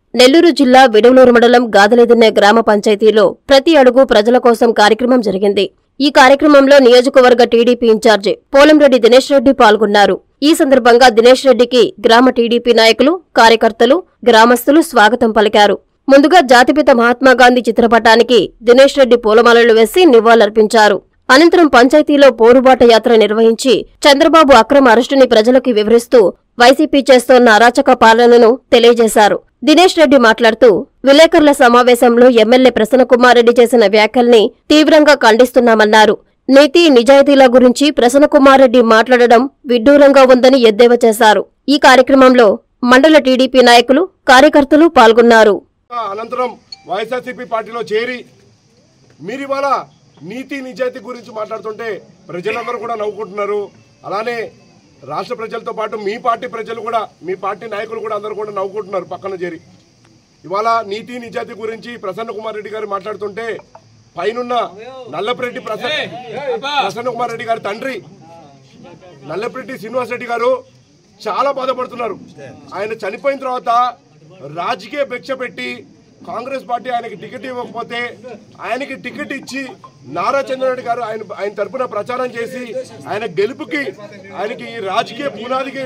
నెల్లూరు జిల్లా విడవలూరు మండలం గాదలేదిన్నె గ్రామ పంచాయతీలో ప్రతి అడుగు ప్రజల కోసం కార్యక్రమం జరిగింది ఈ కార్యక్రమంలో నియోజకవర్గ టీడీపీ ఇన్ఛార్జి పోలంరెడ్డి దినేష్ రెడ్డి పాల్గొన్నారు ఈ సందర్భంగా దినేష్ రెడ్డికి గ్రామ టీడీపీ నాయకులు కార్యకర్తలు గ్రామస్తులు స్వాగతం పలికారు ముందుగా జాతిపిత మహాత్మాగాంధీ చిత్రపటానికి దినేష్ రెడ్డి పూలమాలలు వేసి నివాళులర్పించారు అనంతరం పంచాయతీలో పోరుబాట యాత్ర నిర్వహించి చంద్రబాబు అక్రమ అరెస్టుని ప్రజలకు వివరిస్తూ వైసీపీ చేస్తోన్న అరాచక పాలనను తెలియజేశారు దినేష్ రెడ్డి మాట్లాడుతూ విలేకరుల సమావేశంలో ఎమ్మెల్యే ప్రసన్నకుమార్ రెడ్డి చేసిన వ్యాఖ్యల్ని తీవ్రంగా ఖండిస్తున్నామన్నారు నీతి నిజాయితీల గురించి ప్రసన్నకుమార్ రెడ్డి మాట్లాడడం విడ్డూరంగా ఉందని ఎద్దేవా చేశారు ఈ కార్యక్రమంలో మండల టీడీపీ నాయకులు కార్యకర్తలు పాల్గొన్నారు అనంతరం వైఎస్ఆర్సీపీ పార్టీలో చేరి మీరు ఇవాళ నీతి నిజాయితీ గురించి మాట్లాడుతుంటే ప్రజలందరూ కూడా నవ్వుకుంటున్నారు అలానే రాష్ట్ర ప్రజలతో పాటు మీ పార్టీ ప్రజలు కూడా మీ పార్టీ నాయకులు కూడా అందరూ కూడా నవ్వుకుంటున్నారు పక్కన చేరి ఇవాళ నీతి నిజాయితీ గురించి ప్రసన్న కుమార్ రెడ్డి గారు మాట్లాడుతుంటే పైనున్న నల్లపరెడ్డి ప్రసన్న ప్రసన్న కుమార్ రెడ్డి గారి తండ్రి నల్లపరెడ్డి శ్రీనివాస్ రెడ్డి గారు చాలా బాధపడుతున్నారు ఆయన చనిపోయిన తర్వాత రాజకీయ భిక్ష పెట్టి కాంగ్రెస్ పార్టీ ఆయనకి టికెట్ ఇవ్వకపోతే ఆయనకి టికెట్ ఇచ్చి నారా చంద్రరెడ్డి గారు ఆయన ఆయన తరపున ప్రచారం చేసి ఆయన గెలుపుకి ఆయనకి ఈ రాజకీయ పునాదికి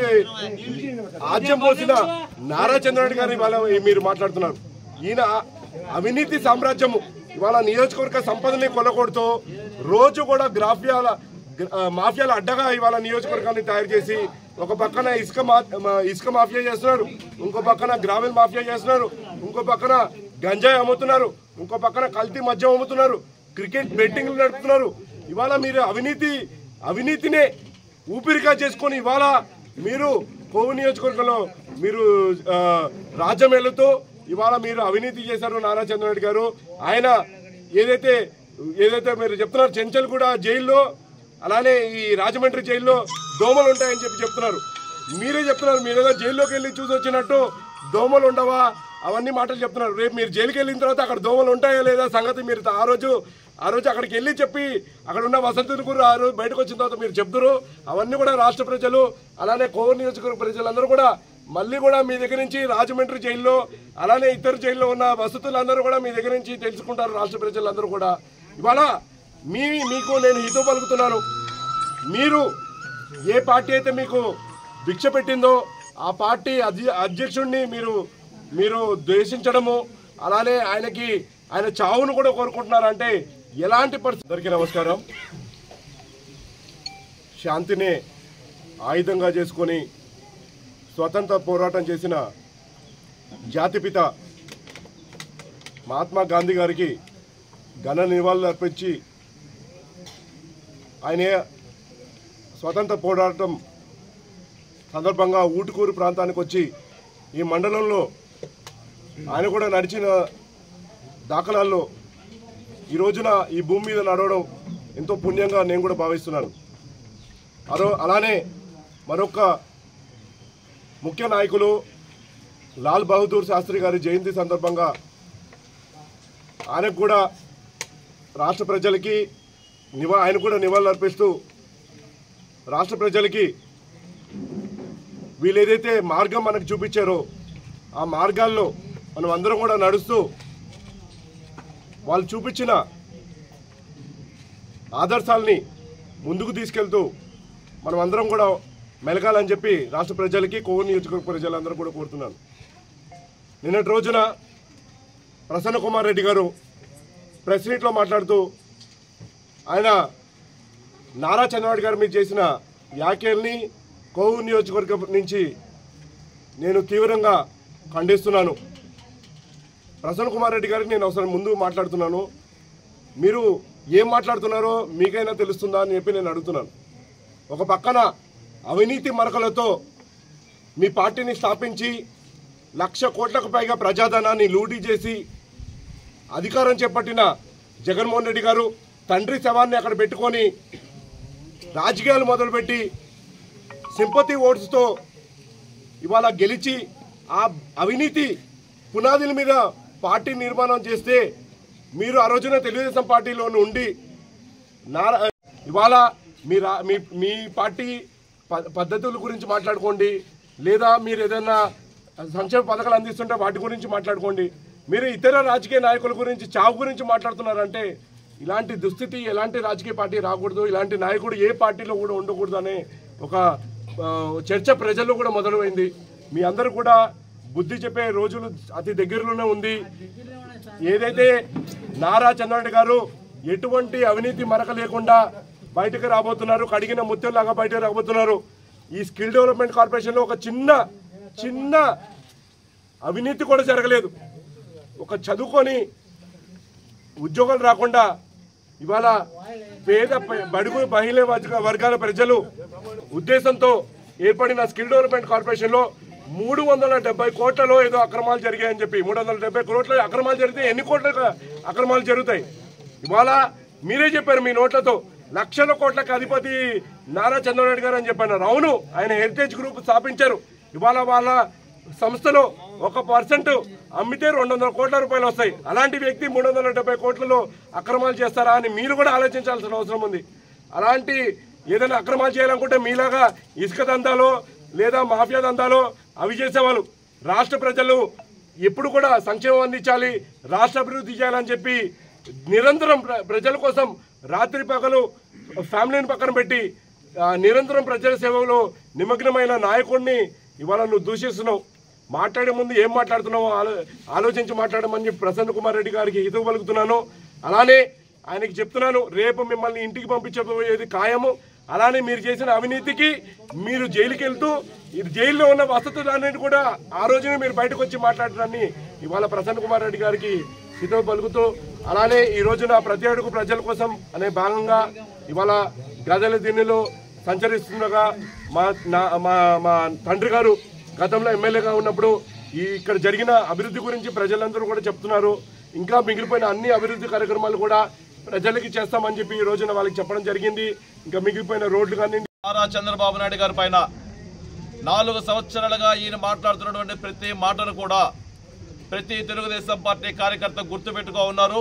ఆజ్యం పోసిన నారా చంద్రరెడ్డి గారిని ఇవాళ మీరు మాట్లాడుతున్నారు ఈయన అవినీతి సామ్రాజ్యము ఇవాళ నియోజకవర్గ సంపదని కొలగొడుతూ రోజు కూడా గ్రాఫియాల ఆ, మాఫియాల అడ్డగా ఇవాళ నియోజకవర్గాన్ని తయారు చేసి ఒక పక్కన ఇసుక మా- మా- ఇసుక మాఫియా చేస్తున్నారు ఇంకో పక్కన గ్రామీణ మాఫియా చేస్తున్నారు ఇంకో పక్కన గంజాయి అమ్ముతున్నారు ఇంకో పక్కన కల్తీ మద్యం అమ్ముతున్నారు క్రికెట్ బెట్టింగ్లు నడుపుతున్నారు ఇవాళ మీరు అవినీతి అవినీతినే ఊపిరిగా చేసుకొని ఇవాళ మీరు కోవు నియోజకవర్గంలో మీరు ఆ, రాజ్యం వెళుతూ ఇవాళ మీరు అవినీతి చేశారు నారా చంద్రరెడ్డి గారు ఆయన ఏదైతే ఏదైతే మీరు చెప్తున్నారు చెంచల్ కూడా జైల్లో అలానే ఈ రాజమండ్రి జైల్లో దోమలు ఉంటాయని చెప్పి చెప్తున్నారు మీరే చెప్తున్నారు మీరు ఏదో జైల్లోకి వెళ్ళి చూసి వచ్చినట్టు దోమలు ఉండవా అవన్నీ మాటలు చెప్తున్నారు రేపు మీరు జైలుకి వెళ్ళిన తర్వాత అక్కడ దోమలు ఉంటాయా లేదా సంగతి మీరు ఆ రోజు ఆ రోజు అక్కడికి వెళ్ళి చెప్పి అక్కడ ఉన్న వసతులు కూడా ఆ రోజు బయటకు వచ్చిన తర్వాత మీరు చెప్తురు అవన్నీ కూడా రాష్ట్ర ప్రజలు అలానే కోవూరు నియోజకవర్గ ప్రజలందరూ కూడా మళ్ళీ కూడా మీ దగ్గర నుంచి రాజమండ్రి జైల్లో అలానే ఇతర జైల్లో ఉన్న వసతులందరూ కూడా మీ దగ్గర నుంచి తెలుసుకుంటారు రాష్ట్ర ప్రజలందరూ కూడా ఇవాళ మీ మీకు నేను హితో పలుకుతున్నాను మీరు ఏ పార్టీ అయితే మీకు భిక్ష పెట్టిందో ఆ పార్టీ అధ్య అధ్యక్షుడిని మీరు మీరు ద్వేషించడము అలానే ఆయనకి ఆయన చావును కూడా కోరుకుంటున్నారంటే ఎలాంటి పరిస్థితి అందరికీ నమస్కారం శాంతిని ఆయుధంగా చేసుకొని స్వతంత్ర పోరాటం చేసిన జాతిపిత మహాత్మా గాంధీ గారికి ఘన నివాళులు అర్పించి ఆయన స్వతంత్ర పోరాటం సందర్భంగా ఊటుకూరు ప్రాంతానికి వచ్చి ఈ మండలంలో ఆయన కూడా నడిచిన దాఖలాల్లో ఈ రోజున ఈ భూమి మీద నడవడం ఎంతో పుణ్యంగా నేను కూడా భావిస్తున్నాను అరో అలానే మరొక ముఖ్య నాయకులు లాల్ బహదూర్ శాస్త్రి గారి జయంతి సందర్భంగా ఆయనకు కూడా రాష్ట్ర ప్రజలకి నివా ఆయన కూడా నివాళులు అర్పిస్తూ రాష్ట్ర ప్రజలకి వీళ్ళు ఏదైతే మార్గం మనకు చూపించారో ఆ మార్గాల్లో మనం అందరం కూడా నడుస్తూ వాళ్ళు చూపించిన ఆదర్శాలని ముందుకు తీసుకెళ్తూ మనం అందరం కూడా మెలగాలని చెప్పి రాష్ట్ర ప్రజలకి కోవూరు నియోజకవర్గ ప్రజలందరూ కూడా కోరుతున్నాను నిన్నటి రోజున ప్రసన్న కుమార్ రెడ్డి గారు ప్రెస్ మీట్లో మాట్లాడుతూ ఆయన నారా చంద్రబాబు గారి మీద చేసిన వ్యాఖ్యల్ని కోవూరు నియోజకవర్గం నుంచి నేను తీవ్రంగా ఖండిస్తున్నాను ప్రసన్న కుమార్ రెడ్డి గారికి నేను ఒకసారి ముందు మాట్లాడుతున్నాను మీరు ఏం మాట్లాడుతున్నారో మీకైనా తెలుస్తుందా అని చెప్పి నేను అడుగుతున్నాను ఒక పక్కన అవినీతి మరకలతో మీ పార్టీని స్థాపించి లక్ష కోట్లకు పైగా ప్రజాధనాన్ని లూటీ చేసి అధికారం చేపట్టిన జగన్మోహన్ రెడ్డి గారు తండ్రి శవాన్ని అక్కడ పెట్టుకొని రాజకీయాలు మొదలుపెట్టి సింపతి ఓట్స్తో ఇవాళ గెలిచి ఆ అవినీతి పునాదుల మీద పార్టీ నిర్మాణం చేస్తే మీరు ఆ రోజున తెలుగుదేశం పార్టీలో ఉండి నారా ఇవాళ మీ రా మీ మీ పార్టీ ప- పద్ధతుల గురించి మాట్లాడుకోండి లేదా మీరు ఏదైనా సంక్షేమ పథకాలు అందిస్తుంటే వాటి గురించి మాట్లాడుకోండి మీరు ఇతర రాజకీయ నాయకుల గురించి చావు గురించి మాట్లాడుతున్నారంటే ఇలాంటి దుస్థితి ఎలాంటి రాజకీయ పార్టీ రాకూడదు ఇలాంటి నాయకుడు ఏ పార్టీలో కూడా ఉండకూడదు అనే ఒక ఆ, చర్చ ప్రజల్లో కూడా మొదలైంది మీ అందరూ కూడా బుద్ధి చెప్పే రోజులు అతి దగ్గరలోనే ఉంది ఏదైతే నారా చంద్రబాబు గారు ఎటువంటి అవినీతి మరక లేకుండా బయటకు రాబోతున్నారు కడిగిన ముత్యంలాగా బయటకు రాబోతున్నారు ఈ స్కిల్ డెవలప్మెంట్ కార్పొరేషన్లో ఒక చిన్న చిన్న అవినీతి కూడా జరగలేదు ఒక చదువుకొని ఉద్యోగాలు రాకుండా ఇవాళ పేద ప- బడుగు మహిళ వర్గ- వర్గాల ప్రజలు ఉద్దేశంతో ఏర్పడిన స్కిల్ డెవలప్మెంట్ కార్పొరేషన్లో మూడు వందల డెబ్బై కోట్లలో ఏదో అక్రమాలు జరిగాయని చెప్పి మూడు వందల డెబ్బై కోట్ల అక్రమాలు జరిగితే ఎన్ని కోట్ల అక్రమాలు జరుగుతాయి ఇవాళ మీరే చెప్పారు మీ నోట్లతో లక్షల కోట్లకు అధిపతి నారా చంద్రబాబు గారు అని చెప్పారు అవును ఆయన హెరిటేజ్ గ్రూప్ స్థాపించారు ఇవాళ వాళ్ళ సంస్థలో ఒక పర్సెంట్ అమ్మితే రెండు వందల కోట్ల రూపాయలు వస్తాయి అలాంటి వ్యక్తి మూడు వందల డెబ్బై కోట్లలో అక్రమాలు చేస్తారా అని మీరు కూడా ఆలోచించాల్సిన అవసరం ఉంది అలాంటి ఏదైనా అక్రమాలు చేయాలనుకుంటే మీలాగా ఇసుక దందాలో లేదా మాఫియా దందాలో అవి చేసేవాళ్ళు రాష్ట్ర ప్రజలు ఎప్పుడు కూడా సంక్షేమం అందించాలి రాష్ట్ర అభివృద్ధి చేయాలని చెప్పి నిరంతరం ప్ర- ప్రజల కోసం రాత్రి పగలు ఫ్యామిలీని పక్కన పెట్టి ఆ, నిరంతరం ప్రజల సేవలో నిమగ్నమైన నాయకుడిని ఇవాళ నువ్వు దూషిస్తున్నావు మాట్లాడే ముందు ఏం మాట్లాడుతున్నావో ఆలో ఆలోచించి మాట్లాడమని చెప్పి ప్రసన్న కుమార్ రెడ్డి గారికి హితవు పలుకుతున్నాను అలానే ఆయనకి చెప్తున్నాను రేపు మిమ్మల్ని ఇంటికి పంపించబోయేది ఖాయము అలానే మీరు చేసిన అవినీతికి మీరు జైలుకి వెళ్తూ ఇది జైల్లో ఉన్న వసతులన్నిటి కూడా ఆ రోజునే మీరు బయటకు వచ్చి మాట్లాడడాన్ని ఇవాళ ప్రసన్న కుమార్ రెడ్డి గారికి హితవు పలుకుతూ అలానే ఈ రోజున ప్రతి అడుగు ప్రజల కోసం అనే భాగంగా ఇవాళ గదల దిన్నెలో సంచరిస్తుండగా మా నా మా మా తండ్రి గారు గతంలో ఎమ్మెల్యేగా ఉన్నప్పుడు ఈ ఇక్కడ జరిగిన అభివృద్ధి గురించి ప్రజలందరూ కూడా చెప్తున్నారు ఇంకా మిగిలిపోయిన అన్ని అభివృద్ధి కార్యక్రమాలు కూడా ప్రజలకి చేస్తామని చెప్పి ఈ రోజున వాళ్ళకి చెప్పడం జరిగింది ఇంకా మిగిలిపోయిన రోడ్లు కానీ నారా చంద్రబాబు నాయుడు గారి పైన నాలుగు సంవత్సరాలుగా ఈయన మాట్లాడుతున్నటువంటి ప్రతి మాటను కూడా ప్రతి తెలుగుదేశం పార్టీ కార్యకర్త గుర్తుపెట్టుకో ఉన్నారు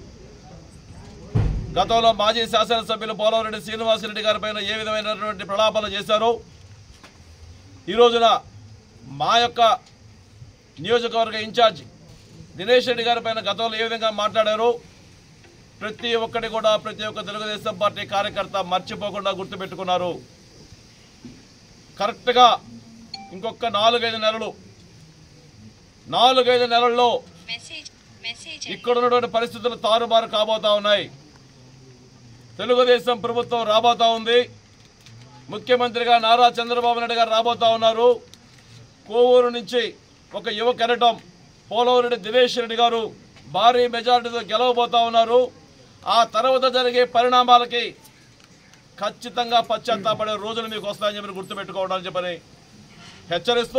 గతంలో మాజీ శాసనసభ్యులు పోలవరెడ్డి శ్రీనివాసరెడ్డి గారి పైన ఏ విధమైనటువంటి ప్రలాపనలు చేశారో ఈ రోజున మా యొక్క నియోజకవర్గ ఇన్ఛార్జ్ దినేష్ రెడ్డి గారి పైన గతంలో ఏ విధంగా మాట్లాడారో ప్రతి ఒక్కటి కూడా ప్రతి ఒక్క తెలుగుదేశం పార్టీ కార్యకర్త మర్చిపోకుండా గుర్తుపెట్టుకున్నారు కరెక్ట్గా ఇంకొక నాలుగైదు నెలలు నాలుగైదు నెలల్లో మెసేజ్ మెసేజ్ ఇక్కడ ఉన్నటువంటి పరిస్థితులు తారుమారు కాబోతా ఉన్నాయి తెలుగుదేశం ప్రభుత్వం రాబోతా ఉంది ముఖ్యమంత్రిగా నారా చంద్రబాబు నాయుడు గారు రాబోతా ఉన్నారు కోవూరు నుంచి ఒక యువ కెరటం పోలవరెడ్డి దినేష్ రెడ్డి గారు భారీ మెజారిటీతో గెలవబోతా ఉన్నారు ఆ తర్వాత జరిగే పరిణామాలకి ఖచ్చితంగా పశ్చాత్తాపడే రోజులు మీకు వస్తాయని చెప్పి గుర్తుపెట్టుకోవడానికి చెప్పని హెచ్చరిస్తూ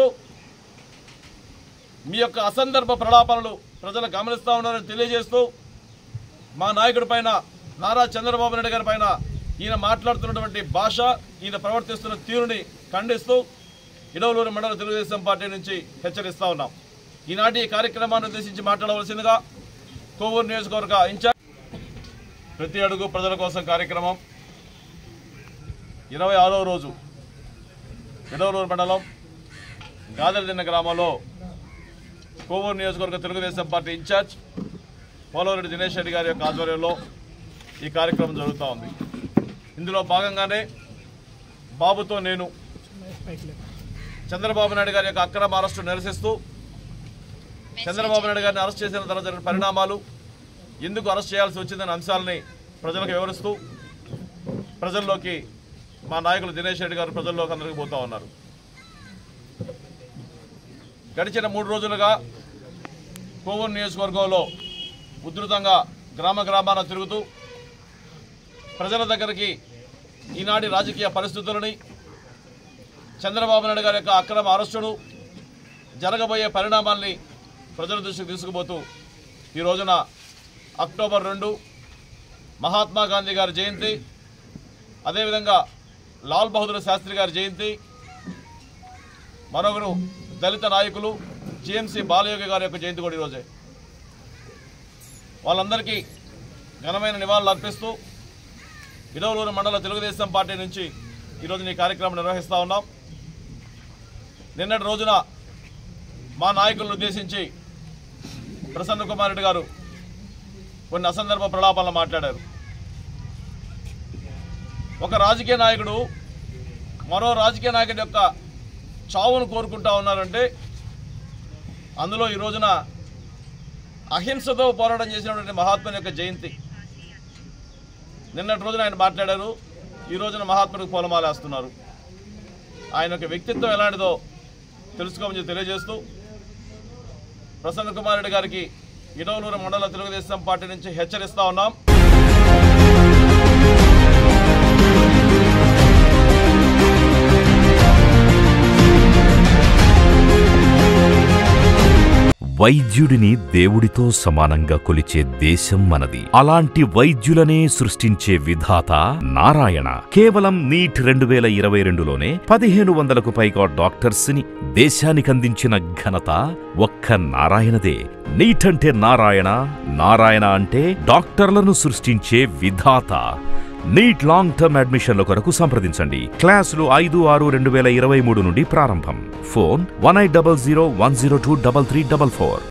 మీ యొక్క అసందర్భ ప్రలాపనలు ప్రజలు గమనిస్తూ ఉన్నారని తెలియజేస్తూ మా నాయకుడి పైన నారా చంద్రబాబు నాయుడు గారి పైన ఈయన మాట్లాడుతున్నటువంటి భాష ఈయన ప్రవర్తిస్తున్న తీరుని ఖండిస్తూ ఇడవలూరు మండల తెలుగుదేశం పార్టీ నుంచి హెచ్చరిస్తా ఉన్నాం ఈనాటి ఈ కార్యక్రమాన్ని ఉద్దేశించి మాట్లాడవలసిందిగా కోవూరు నియోజకవర్గ ఇన్ఛార్జ్ ప్రతి అడుగు ప్రజల కోసం కార్యక్రమం ఇరవై ఆరో రోజు ఇడవలూరు మండలం గాదరదిన్న గ్రామంలో కోవూరు నియోజకవర్గ తెలుగుదేశం పార్టీ ఇన్ఛార్జ్ పోలవరెడ్డి దినేష్ రెడ్డి గారి యొక్క ఆధ్వర్యంలో ఈ కార్యక్రమం జరుగుతూ ఉంది ఇందులో భాగంగానే బాబుతో నేను చంద్రబాబు నాయుడు గారి యొక్క అక్రమ అరెస్టు నిరసిస్తూ చంద్రబాబు నాయుడు గారిని అరెస్ట్ చేసిన తర్వాత జరిగిన పరిణామాలు ఎందుకు అరెస్ట్ చేయాల్సి వచ్చిందనే అంశాలని ప్రజలకు వివరిస్తూ ప్రజల్లోకి మా నాయకులు దినేష్ రెడ్డి గారు ప్రజల్లోకి అందరికీ పోతా ఉన్నారు గడిచిన మూడు రోజులుగా కోవూరు నియోజకవర్గంలో ఉధృతంగా గ్రామ గ్రామాన తిరుగుతూ ప్రజల దగ్గరికి ఈనాటి రాజకీయ పరిస్థితులని చంద్రబాబు నాయుడు గారి యొక్క అక్రమ అరెస్టును జరగబోయే పరిణామాల్ని ప్రజల దృష్టికి తీసుకుపోతూ ఈ రోజున అక్టోబర్ రెండు మహాత్మా గాంధీ గారి జయంతి అదేవిధంగా లాల్ బహదూర్ శాస్త్రి గారి జయంతి మరొకరు దళిత నాయకులు జిఎంసి బాలయోగి గారి యొక్క జయంతి కూడా ఈరోజే వాళ్ళందరికీ ఘనమైన నివాళులు అర్పిస్తూ ఇడవలూరు మండల తెలుగుదేశం పార్టీ నుంచి ఈరోజు ఈ కార్యక్రమం నిర్వహిస్తూ ఉన్నాం నిన్నటి రోజున మా నాయకులను ఉద్దేశించి ప్రసన్న కుమార్ రెడ్డి గారు కొన్ని అసందర్భ ప్రలాపాలను మాట్లాడారు ఒక రాజకీయ నాయకుడు మరో రాజకీయ నాయకుడి యొక్క చావును కోరుకుంటా ఉన్నారంటే అందులో ఈ రోజున అహింసతో పోరాటం చేసినటువంటి మహాత్ముని యొక్క జయంతి నిన్నటి రోజున ఆయన మాట్లాడారు ఈ రోజున మహాత్ముడికి పూలమాలేస్తున్నారు ఆయన యొక్క వ్యక్తిత్వం ఎలాంటిదో తెలుసుకోమని చెప్పి తెలియజేస్తూ ప్రసన్న కుమార్ రెడ్డి గారికి ఇడవలూరు మండల తెలుగుదేశం పార్టీ నుంచి హెచ్చరిస్తా ఉన్నాం వైద్యుడిని దేవుడితో సమానంగా కొలిచే దేశం మనది అలాంటి వైద్యులనే సృష్టించే విధాత నారాయణ కేవలం నీట్ రెండు వేల ఇరవై రెండులోనే పదిహేను వందలకు పైగా డాక్టర్స్ ని దేశానికందించిన ఘనత ఒక్క నారాయణదే నీట్ అంటే నారాయణ నారాయణ అంటే డాక్టర్లను సృష్టించే విధాత నీట్ లాంగ్ టర్మ్ అడ్మిషన్ల కొరకు సంప్రదించండి క్లాసులు ఐదు ఆరు రెండు వేల ఇరవై మూడు నుండి ప్రారంభం phone one eight double zero one zero two double three double four